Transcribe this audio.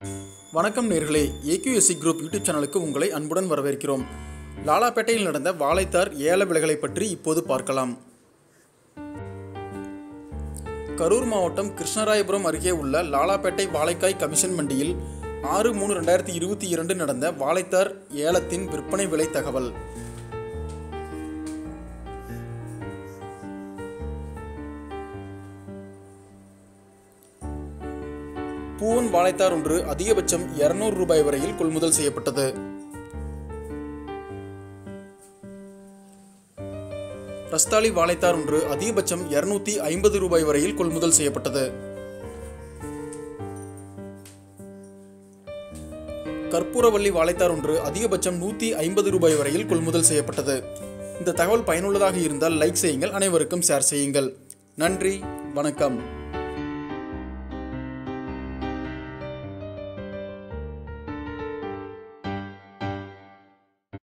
வணக்கம் நேர்களே AQSC group YouTube சேனலுக்கு உங்களை அன்புடன் வரவேற்கிறோம் லாலாப்பேட்டையில் நடந்த வாழைத்தார் ஏல விலைகளை பற்றி இப்போது பார்க்கலாம் கரூர் மாவட்டம் கிருஷ்ணராயபுரம் அருகே உள்ள லாலாப்பேட்டை வாழைக்காய் கமிஷன் மண்டியில் ஆறு மூணு ரெண்டாயிரத்தி இருபத்தி இரண்டு நடந்த வாழைத்தார் ஏலத்தின் விற்பனை விலை தகவல் பூவன் வாழைத்தார் ஒன்று அதிகபட்சம் இருநூறு ரூபாய் வரையில் கொள்முதல் செய்யப்பட்டது ரஸ்தாளி வாழைத்தார் ஒன்று அதிகபட்சம் இருநூத்தி ஐம்பது ரூபாய் வரையில் கொள்முதல் செய்யப்பட்டது கற்பூரவள்ளி வாழைத்தார் ஒன்று அதிகபட்சம் நூற்றி ஐம்பது ரூபாய் வரையில் கொள்முதல் செய்யப்பட்டது இந்த தகவல் பயனுள்ளதாக இருந்தால் லைக் செய்யுங்கள் அனைவருக்கும் ஷேர் செய்யுங்கள் நன்றி வணக்கம்